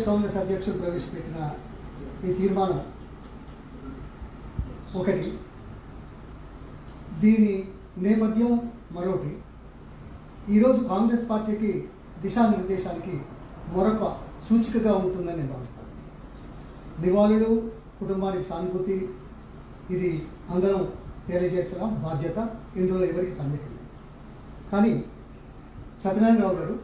ప్రదేశ్ కాంగ్రెస్ అధ్యక్షుడు ప్రవేశపెట్టిన ఈ తీర్మానం ఒకటి దీని నేపథ్యం మరొకటి ఈరోజు కాంగ్రెస్ పార్టీకి దిశానిర్దేశానికి మరొక సూచికగా ఉంటుందని నేను భావిస్తాను నివాళులు కుటుంబానికి సానుభూతి ఇది అందరం తెలియజేస్తున్న బాధ్యత ఇందులో ఎవరికి సందేహం లేదు కానీ సత్యనారాయణరావు గారు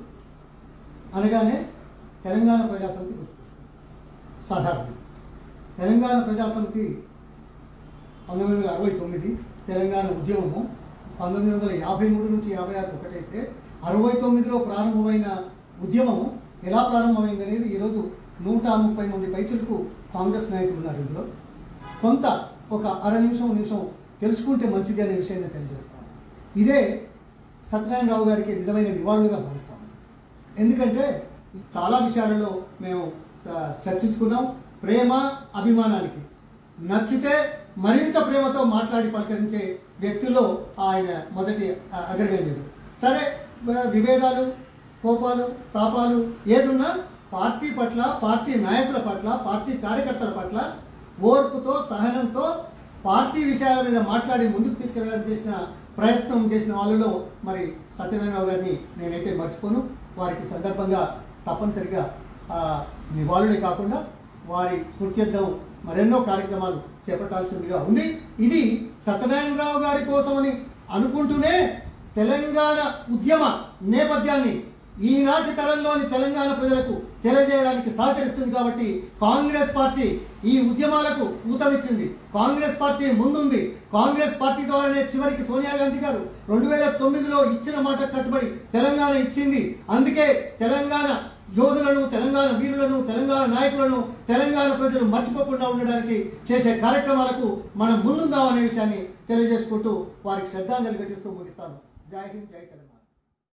అనగానే తెలంగాణ ప్రజాసమితి గుర్తుకొస్తుంది సాధారణంగా తెలంగాణ ప్రజాసమితి పంతొమ్మిది వందల అరవై తొమ్మిది తెలంగాణ ఉద్యమము పంతొమ్మిది వందల యాభై మూడు నుంచి యాభై ఆరు ఒకటైతే అరవై తొమ్మిదిలో ప్రారంభమైన ఉద్యమం ఎలా ప్రారంభమైంది అనేది ఈరోజు నూట ముప్పై మంది పైచులకు కాంగ్రెస్ నాయకులు ఉన్నారు ఇందులో కొంత ఒక అర నిమిషం నిమిషం తెలుసుకుంటే మంచిది అనే విషయాన్ని తెలియజేస్తాను ఇదే సత్యనారాయణరావు గారికి నిజమైన నివాళులుగా భావిస్తాను ఎందుకంటే చాలా విషయాలలో మేము చ- చర్చించుకున్నాం ప్రేమ అభిమానానికి నచ్చితే మరింత ప్రేమతో మాట్లాడి పలకరించే వ్యక్తుల్లో ఆయన మొదటి అ- అగ్రగణ్యుడు సరే వ- విభేదాలు కోపాలు తాపాలు ఏదున్నా పార్టీ పట్ల పార్టీ నాయకుల పట్ల పార్టీ కార్యకర్తల పట్ల ఓర్పుతో సహనంతో పార్టీ విషయాల మీద మాట్లాడి ముందుకు తీసుకెళ్ళడానికి చేసిన ప్రయత్నం చేసిన వాళ్ళలో మరి సత్యనారాయణరావు గారిని నేనైతే మర్చిపోను వారికి సందర్భంగా తప్పనిసరిగా ఆ, నివాళులే కాకుండా వారి స్మృత్యర్థం మరెన్నో కార్యక్రమాలు చేపట్టాల్సిందిగా ఉంది ఇది సత్యనారాయణరావు గారి కోసమని అనుకుంటూనే తెలంగాణ ఉద్యమ నేపథ్యాన్ని ఈనాటి తరంలోని తెలంగాణ ప్రజలకు తెలియజేయడానికి సహకరిస్తుంది కాబట్టి కాంగ్రెస్ పార్టీ ఈ ఉద్యమాలకు ఊతమిచ్చింది కాంగ్రెస్ పార్టీ ముందుంది కాంగ్రెస్ పార్టీ ద్వారానే చివరికి సోనియా గాంధీ గారు రెండు వేల తొమ్మిదిలో ఇచ్చిన మాట కట్టుబడి తెలంగాణ ఇచ్చింది అందుకే తెలంగాణ యోధులను తెలంగాణ వీరులను తెలంగాణ నాయకులను తెలంగాణ ప్రజలు మర్చిపోకుండా ఉండడానికి చేసే కార్యక్రమాలకు మనం ముందుందామనే విషయాన్ని తెలియజేసుకుంటూ వారికి శ్రద్ధాంజలి ఘటిస్తూ ముగిస్తాను జై హింద్ జై తెలంగాణ